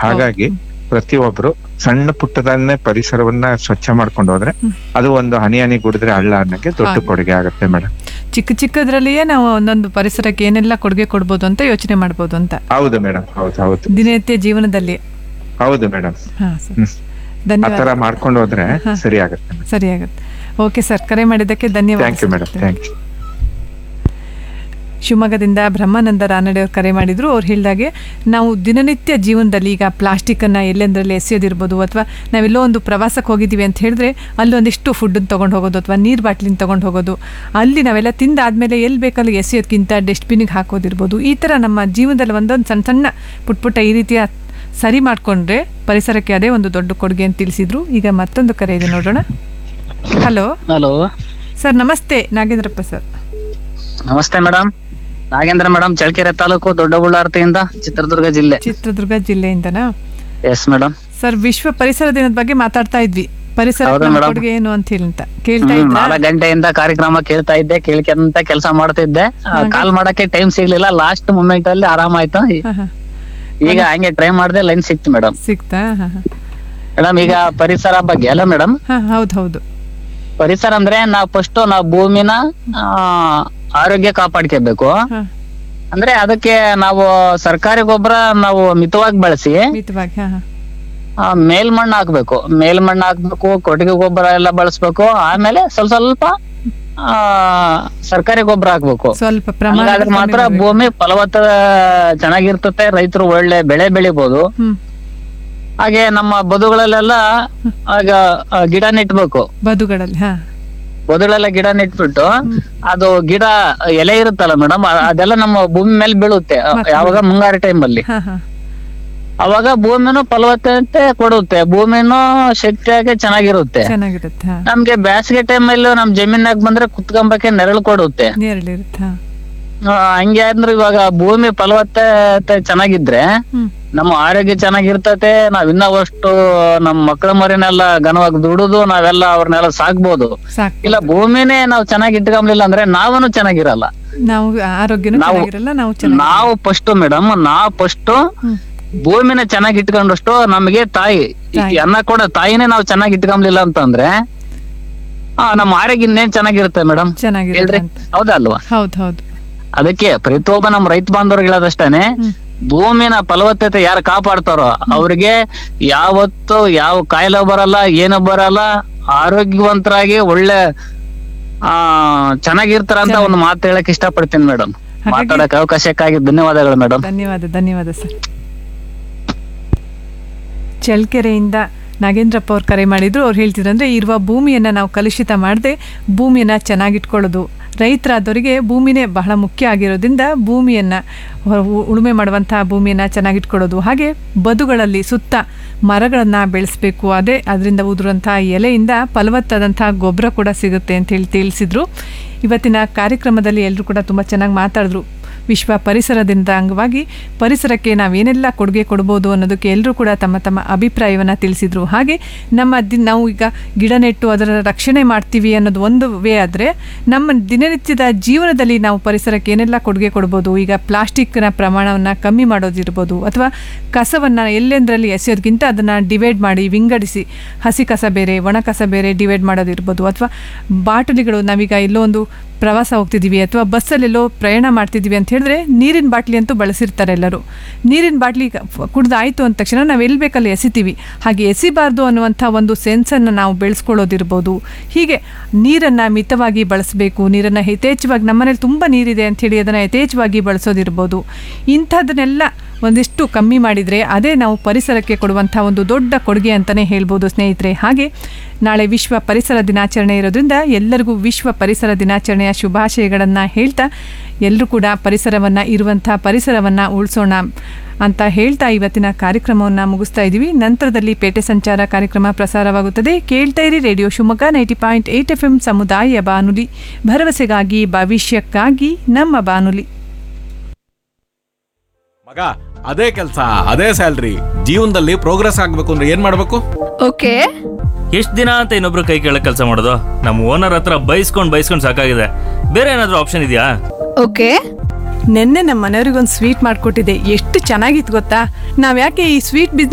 ಹಾಗಾಗಿ ಪ್ರತಿಯೊಬ್ರು ಸಣ್ಣ ಪುಟ್ಟದನ್ನೇ ಪರಿಸರವನ್ನ ಸ್ವಚ್ಛ ಮಾಡ್ಕೊಂಡು ಹೋದ್ರೆ ಅದು ಒಂದು ಹನಿ ಹನಿ ಗುಡಿದ್ರೆ ಹಳ್ಳ ಅನ್ನಕ್ಕೆ ದೊಡ್ಡ ಹಾಗೆ. ಕೊಡುಗೆ ಆಗುತ್ತೆ ಮೇಡಮ್ ಚಿಕ್ಕ ಚಿಕ್ಕದ್ರಲ್ಲಿಯೇ ನಾವು ಒಂದೊಂದು ಪರಿಸರಕ್ಕೆ ಏನೆಲ್ಲ ಕೊಡುಗೆ ಕೊಡ್ಬೋದು ಅಂತ ಯೋಚನೆ ಮಾಡ್ಬೋದು ಅಂತ ಹೌದು ಮೇಡಮ್ ಹೌದು ಹೌದು ದಿನನಿತ್ಯ ಜೀವನದಲ್ಲಿ ಹೌದು ಮೇಡಮ್ ಹಾ ಸರ್ ಹ್ಮ್. ಆ ಧನ್ಯವಾದ ತರ ಮಾಡ್ಕೊಂಡು ಹೋದ್ರೆ ಸರಿ ಆಗುತ್ತೆ ಸರಿ ಆಗುತ್ತೆ ಓಕೆ ಸರ್ ಕರೆ ಮಾಡಿದ್ದಕ್ಕೆ ಧನ್ಯವಾದ thank you sir. Madam thank you ಶಿವಮೊಗ್ಗದಿಂದ ಬ್ರಹ್ಮಾನಂದ ರಾನಡೆ ಅವ್ರು ಕರೆ ಮಾಡಿದ್ರು ಅವ್ರು ಹೇಳಿದಾಗೆ ನಾವು ದಿನನಿತ್ಯ ಜೀವನದಲ್ಲಿ ಈಗ ಪ್ಲಾಸ್ಟಿಕ್ಕನ್ನು ಎಲ್ಲೆಂದರಲ್ಲಿ ಎಸೆಯೋದಿರ್ಬೋದು ಅಥವಾ ನಾವೆಲ್ಲೋ ಒಂದು ಪ್ರವಾಸಕ್ಕೆ ಹೋಗಿದ್ದೀವಿ ಅಂತ ಹೇಳಿದ್ರೆ ಅಲ್ಲಿ ಒಂದಿಷ್ಟು ಫುಡ್ಡನ್ನು ತೊಗೊಂಡು ಹೋಗೋದು ಅಥವಾ ನೀರು ಬಾಟ್ಲಿನ ತೊಗೊಂಡು ಹೋಗೋದು ಅಲ್ಲಿ ನಾವೆಲ್ಲ ತಿಂದಾದ್ಮೇಲೆ ಎಲ್ಲಿ ಬೇಕಲ್ಲಿ ಎಸೆಯೋದಕ್ಕಿಂತ ಡಸ್ಟ್ಬಿನ್ನಿಗೆ ಹಾಕೋದಿರ್ಬೋದು ಈ ಥರ ನಮ್ಮ ಜೀವನದಲ್ಲಿ ಒಂದೊಂದು ಸಣ್ಣ ಸಣ್ಣ ಪುಟ್ಟ ಪುಟ್ಟ ಈ ರೀತಿಯ ಸರಿ ಮಾಡಿಕೊಂಡ್ರೆ ಪರಿಸರಕ್ಕೆ ಅದೇ ಒಂದು ದೊಡ್ಡ ಕೊಡುಗೆ ಅಂತ ತಿಳಿಸಿದ್ರು ಈಗ ಮತ್ತೊಂದು ಕರೆ ಇದೆ ನೋಡೋಣ ಹಲೋ ಹಲೋ ಸರ್ ನಮಸ್ತೆ ನಾಗೇಂದ್ರಪ್ಪ ಸರ್ ನಮಸ್ತೆ ಮೇಡಮ್ ನಾಗೇಂದ್ರ ಮೇಡಮ್ ಚಳ್ಳಕೆರೆ ತಾಲೂಕು ದೊಡ್ಡಬಳ್ಳಾರತಿಯಿಂದ ಚಿತ್ರದುರ್ಗ ಜಿಲ್ಲೆ ಚಿತ್ರದುರ್ಗ ಜಿಲ್ಲೆಯಿಂದನಾ ಎಸ್ ಮೇಡಮ್ ಸರ್ ವಿಶ್ವ ಪರಿಸರ ದಿನದ ಬಗ್ಗೆ ಮಾತಾಡ್ತಾ ಇದ್ವಿ ಪರಿಸರ ಹೌದಾ ನಮ್ಮ madam? ಕೊಡುಗೆ ಏನು ಅಂತ ಹೇಳಿ ಅಂತ ಕೇಳ್ತಾ ಹ್ಮ್ ಇದ್ರಾ ನಾಲ್ಕು ಗಂಟೆಯಿಂದ ಕಾರ್ಯಕ್ರಮ ಕೇಳ್ತಾ ಇದ್ದೆ ಕೇಳ್ಕೊಂತ ಕೆಲಸ ಮಾಡ್ತಿದ್ದೆ ಕಾಲ್ ಮಾಡಕ್ಕೆ ಟೈಮ್ ಸಿಗ್ಲಿಲ್ಲ ಲಾಸ್ಟ್ ಮೂಮೆಂಟ್ ಅಲ್ಲಿ ಆರಾಮಾಯ್ತು ಈ- ಹಾ, ಹಾ. ಈಗ ಹಂಗೆ ಟ್ರೈ ಮಾಡಿದೆ ಲೈನ್ ಸಿಕ್ತು ಮೇಡಮ್ ಸಿಕ್ತಾ ಹಾ, ಹಾ. ಮೇಡಮ್ ಈಗ ಪರಿಸರ ಬಗ್ಗೆ ಅಲ್ಲ ಮೇಡಮ್ ಹಾ ಹೌದು ಹೌದು ಪರಿಸರ ಅಂದ್ರೆ ನಾವು ಫಸ್ಟ್ ನಾವು ಭೂಮಿನ ಆ, ಆರೋಗ್ಯ ಕಾಪಾಡ್ಕೋಬೇಕು ಹಾ ಅಂದ್ರೆ ಅದಕ್ಕೆ ನಾವು ಸರ್ಕಾರಿ ಗೊಬ್ಬರ ನಾವು ಮಿತವಾಗಿ ಬಳಸಿ ಮಿತವಾಗಿ ಹಾ ಹಾ ಆ, ಮೇಲ್ಮಣ್ಣು ಹಾಕ್ಬೇಕು ಮೇಲ್ಮಣ್ಣು ಹಾಕ್ಬೇಕು ಕೊಟ್ಟಿಗೆ ಗೊಬ್ಬರ ಎಲ್ಲ ಬಳಸ್ಬೇಕು ಆಮೇಲೆ ಸ್ವಲ್ಪ ಸ್ವಲ್ಪ ಆ ಸರ್ಕಾರಿ ಗೊಬ್ಬರ ಹಾಕ್ಬೇಕು ಸ್ವಲ್ಪ ಪ್ರಮಾಣ ಹಂಗಾದ್ರೆ ಮಾತ್ರ ಭೂಮಿ ಫಲವತ್ತ ಚೆನ್ನಾಗಿರ್ತತೆ ರೈತರು ಒಳ್ಳೆ ಬೆಳೆ ಬೆಳಿಬೋದು ಹ್ಮ್ ಹಾಗೆ ನಮ್ಮ ಬದುಗಳಲ್ಲೆಲ್ಲ ಆಗ ಆ, ಗಿಡ ನೆಟ್ಬೇಕು ಬದುಗಳಲ್ಲಿ ಹಾ ಬದುಗಳೆಲ್ಲ ಗಿಡ ನೆಟ್ಬಿಟ್ಟು ಅದು ಗಿಡ ಎಲೆ ಇರುತ್ತಲ್ಲ ಮೇಡಮ್ ಅದೆಲ್ಲ ನಮ್ಮ ಭೂಮಿ ಮೇಲೆ ಬೀಳುತ್ತೆ ಆ, ಯಾವಾಗ ಮುಂಗಾರು ಟೈಮ್ ಅಲ್ಲಿ ಹಾ ಹಾ ಅವಾಗ ಭೂಮಿನೂ ಫಲವತ್ತತೆ ಕೊಡುತ್ತೆ ಭೂಮಿನೂ ಶಕ್ತಿಯಾಗಿ ಚೆನ್ನಾಗಿರುತ್ತೆ ಚೆನ್ನಾಗಿರುತ್ತೆ ಹಾ ನಮ್ಗೆ ಬೇಸಿಗೆ ಟೈಮ್ ಅಲ್ಲಿ ನಮ್ ಜಮೀನಾಗ ಬಂದ್ರೆ ಕುತ್ಕೊಂಬಕ್ಕೆ ನೆರಳು ಕೊಡುತ್ತೆ ನೇರಳಿರುತ್ತೆ ಹಾ ಆ, ಹಂಗೆ ಅಂದ್ರೆ ಇವಾಗ ಭೂಮಿ ಫಲವತ್ತತೆ ಚೆನ್ನಾಗಿದ್ರೆ ಹ್ಮ್ ನಮ್ಮ ಆರೋಗ್ಯ ಚೆನ್ನಾಗಿರ್ತತೆ ನಾವ್ ಇನ್ನವಷ್ಟು ನಮ್ ಮಕ್ಕಳ ಮರಿನೆಲ್ಲ ಘನವಾಗಿ ದುಡುದು ನಾವೆಲ್ಲ ಅವ್ರನ್ನೆಲ್ಲ ಸಾಕ್ಬೋದು ಸಾಕು ಇಲ್ಲ ಭೂಮಿನೇ ನಾವ್ ಚೆನ್ನಾಗಿ ಇಟ್ಕೊಂಬ್ಲಿಲ್ಲ ಅಂದ್ರೆ ನಾವನು ಚೆನ್ನಾಗಿರಲ್ಲ ನಾವು ಆರೋಗ್ಯನೂ ನಾವು- ಚೆನ್ನಾಗಿರಲ್ಲ ನಾವು ಚೆನ್ನಾಗಿ ನಾವು ಫಸ್ಟ್ ಮೇಡಮ್ ನಾವ್ ಫಸ್ಟ್ ಹ್ಮ್ ಭೂಮಿನ ಚೆನ್ನಾಗಿ ಇಟ್ಕೊಂಡಷ್ಟು ನಮಗೆ ತಾಯಿ ಈ ತಾಯಿ. ಅನ್ನ ಕೂಡ ತಾಯಿನೇ ನಾವು ಚೆನ್ನಾಗಿ ಇಟ್ಕೊಂಬ್ಲಿಲ್ಲ ಅಂತಂದ್ರೆ ಆ ನಮ್ಮ ಆರೋಗ್ಯ ಇನ್ನೇನ್ ಚೆನ್ನಾಗಿರುತ್ತೆ ಮೇಡಮ್ ಚೆನ್ನಾಗಿರುತ್ತೆ ಹೇಳ್ರಿ ಅಂತ ಹೌದಾ ಅಲ್ವಾ ಹೌದು ಹೌದು ಅದಕ್ಕೆ ಪ್ರತಿಯೊಬ್ಬ ನಮ್ಮ ರೈತ ಬಾಂಧವ್ರಿಗೆ ಹೇಳೋದಷ್ಟೇನೆ ಹ್ಮ್ ಭೂಮಿನ ಫಲವತ್ತತೆ ಯಾರು ಕಾಪಾಡ್ತಾರೋ ಅವ್ರಿಗೆ ಯಾವತ್ತು ಯಾವ ಕಾಯಿಲೆ ಬರಲ್ಲ ಏನು ಬರಲ್ಲ ಆರೋಗ್ಯವಂತರಾಗಿ ಒಳ್ಳೆ ಆ ಚೆನ್ನಾಗಿರ್ತಾರ ಅಂತ ಒಂದು ಮಾತು ಹೇಳಕ್ ಇಷ್ಟಪಡ್ತೀನಿ ಮೇಡಮ್ ಹಾಗಾಗಿ- ಮಾತಾಡಕ್ ಅವಕಾಶಕ್ಕಾಗಿ ಧನ್ಯವಾದಗಳು ಮೇಡಮ್ ಧನ್ಯವಾದ ಧನ್ಯವಾದ ಸರ್ ಚಳ್ಳಕೆರೆಯಿಂದ ನಾಗೇಂದ್ರಪ್ಪ ಅವ್ರು ಕರೆ ಮಾಡಿದ್ರು ಅವ್ರು ಹೇಳ್ತಿದ್ರಂದ್ರೆ ಇರುವ ಭೂಮಿಯನ್ನು ನಾವು ಕಲುಷಿತ ಮಾಡದೆ ಭೂಮಿಯನ್ನು ಚೆನ್ನಾಗಿಟ್ಕೊಳ್ಳೋದು ರೈತರಾದವರಿಗೆ ಭೂಮಿನೇ ಬಹಳ ಮುಖ್ಯ ಆಗಿರೋದ್ರಿಂದ ಭೂಮಿಯನ್ನು ಉಳುಮೆ ಮಾಡುವಂತಹ ಭೂಮಿಯನ್ನು ಚೆನ್ನಾಗಿಟ್ಕೊಳ್ಳೋದು ಹಾಗೆ ಬದುಗಳಲ್ಲಿ ಸುತ್ತ ಮರಗಳನ್ನು ಬೆಳೆಸಬೇಕು ಅದೇ ಅದರಿಂದ ಉದುರುವಂಥ ಎಲೆಯಿಂದ ಫಲವತ್ತಾದಂಥ ಗೊಬ್ಬರ ಕೂಡ ಸಿಗುತ್ತೆ ಅಂತ ಹೇಳಿ ತಿಳಿಸಿದ್ರು ಇವತ್ತಿನ ಕಾರ್ಯಕ್ರಮದಲ್ಲಿ ಎಲ್ಲರೂ ಕೂಡ ತುಂಬ ಚೆನ್ನಾಗಿ ಮಾತಾಡಿದ್ರು ವಿಶ್ವ ಪರಿಸರ ದಿನದ ಅಂಗವಾಗಿ ಪರಿಸರಕ್ಕೆ ನಾವೇನೆಲ್ಲ ಕೊಡುಗೆ ಕೊಡ್ಬೋದು ಅನ್ನೋದಕ್ಕೆ ಎಲ್ಲರೂ ಕೂಡ ತಮ್ಮ ತಮ್ಮ ಅಭಿಪ್ರಾಯವನ್ನು ತಿಳಿಸಿದ್ರು ಹಾಗೆ ನಮ್ಮ ದಿ ನಾವು ಈಗ ಗಿಡ ನೆಟ್ಟು ಅದರ ರಕ್ಷಣೆ ಮಾಡ್ತೀವಿ ಅನ್ನೋದು ಒಂದು ವೇ ಆದರೆ ನಮ್ಮ ದಿನನಿತ್ಯದ ಜೀವನದಲ್ಲಿ ನಾವು ಪರಿಸರಕ್ಕೆ ಏನೆಲ್ಲ ಕೊಡುಗೆ ಕೊಡ್ಬೋದು ಈಗ ಪ್ಲಾಸ್ಟಿಕ್ನ ಪ್ರಮಾಣವನ್ನು ಕಮ್ಮಿ ಮಾಡೋದಿರ್ಬೋದು ಅಥವಾ ಕಸವನ್ನು ಎಲ್ಲೆಂದರಲ್ಲಿ ಎಸೆಯೋದಕ್ಕಿಂತ ಅದನ್ನು ಡಿವೈಡ್ ಮಾಡಿ ವಿಂಗಡಿಸಿ ಹಸಿ ಕಸ ಬೇರೆ ಒಣ ಕಸ ಬೇರೆ ಡಿವೈಡ್ ಮಾಡೋದಿರ್ಬೋದು ಅಥವಾ ಬಾಟಲಿಗಳು ನಾವೀಗ ಎಲ್ಲೋ ಒಂದು ಪ್ರವಾಸ ಹೋಗ್ತಿದ್ದೀವಿ ಅಥವಾ ಬಸ್ಸಲ್ಲೆಲ್ಲೋ ಪ್ರಯಾಣ ಮಾಡ್ತಿದ್ದೀವಿ ಅಂತ ಹೇಳಿದ್ರೆ ನೀರಿನ ಬಾಟ್ಲಿ ಅಂತೂ ಬಳಸಿರ್ತಾರೆ ಎಲ್ಲರೂ ನೀರಿನ ಬಾಟ್ಲಿ ಕುಡ್ದಾಯ್ತು ಅಂದ ತಕ್ಷಣ ನಾವು ಎಲ್ಲಿ ಬೇಕಲ್ಲಿ ಎಸಿತೀವಿ ಹಾಗೆ ಎಸಿಬಾರ್ದು ಅನ್ನುವಂಥ ಒಂದು ಸೆನ್ಸನ್ನು ನಾವು ಬೆಳೆಸ್ಕೊಳ್ಳೋದಿರ್ಬೋದು ಹೀಗೆ ನೀರನ್ನು ಮಿತವಾಗಿ ಬಳಸಬೇಕು ನೀರನ್ನು ಯಥೇಚ್ಛವಾಗಿ ನಮ್ಮನೇಲಿ ತುಂಬ ನೀರಿದೆ ಅಂಥೇಳಿ ಅದನ್ನು ಯಥೇಚ್ಛವಾಗಿ ಬಳಸೋದಿರ್ಬೋದು ಇಂಥದ್ದನ್ನೆಲ್ಲ ಒಂದಿಷ್ಟು ಕಮ್ಮಿ ಮಾಡಿದರೆ ಅದೇ ನಾವು ಪರಿಸರಕ್ಕೆ ಕೊಡುವಂಥ ಒಂದು ದೊಡ್ಡ ಕೊಡುಗೆ ಅಂತಲೇ ಹೇಳ್ಬೋದು ಸ್ನೇಹಿತರೆ ಹಾಗೆ ನಾಳೆ ವಿಶ್ವ ಪರಿಸರ ದಿನಾಚರಣೆ ಇರೋದ್ರಿಂದ ಎಲ್ಲರಿಗೂ ವಿಶ್ವ ಪರಿಸರ ದಿನಾಚರಣೆಯ ಶುಭಾಶಯಗಳನ್ನು ಹೇಳ್ತಾ ಎಲ್ಲರೂ ಕೂಡ ಪರಿಸರವನ್ನು ಇರುವಂಥ ಪರಿಸರವನ್ನು ಉಳಿಸೋಣ ಅಂತ ಹೇಳ್ತಾ ಇವತ್ತಿನ ಕಾರ್ಯಕ್ರಮವನ್ನು ಮುಗಿಸ್ತಾ ಇದ್ದೀವಿ ನಂತರದಲ್ಲಿ ಪೇಟೆ ಸಂಚಾರ ಕಾರ್ಯಕ್ರಮ ಪ್ರಸಾರವಾಗುತ್ತದೆ ಕೇಳ್ತಾ ಇರಿ radio Shivamogga ninety point eight F M ಸಮುದಾಯ ಬಾನುಲಿ ಭರವಸೆಗಾಗಿ ಭವಿಷ್ಯಕ್ಕಾಗಿ ನಮ್ಮ ಬಾನುಲಿ ಮಗ ಅದೇ ಕೆಲಸ ಅದೇ ಸ್ಯಾಲ್ರಿ ಜೀವನದಲ್ಲಿ ಪ್ರೋಗ್ರೆಸ್ ಆಗ್ಬೇಕು ಅಂದ್ರೆ ಏನ್ ಮಾಡ್ಬೇಕು ಓಕೆ ಎಷ್ಟ್ ದಿನ ಅಂತ ಇನ್ನೊಬ್ರು ಕೈ ಕೆಳಗ್ ಕೆಲಸ ಮಾಡೋದು ನಮ್ಮ ಓನರ್ ಹತ್ರ ಬೈಸ್ಕೊಂಡ್ ಬೈಸ್ಕೊಂಡ್ ಸಾಕಾಗಿದೆ ಬೇರೆ ಏನಾದ್ರೂ ಆಪ್ಷನ್ ಇದೆಯಾ ಓಕೆ ನಿನ್ನೆ ನಮ್ಮ ಮನೆಯವ್ರಿಗೊಂದು ಸ್ವೀಟ್ ಮಾಡಿಕೊಟ್ಟಿದ್ದೆ ಎಷ್ಟು ಚೆನ್ನಾಗಿತ್ತು ಗೊತ್ತಾ ನಾವು ಯಾಕೆ ಈ ಸ್ವೀಟ್ ಬಿಸ್ನೆಸ್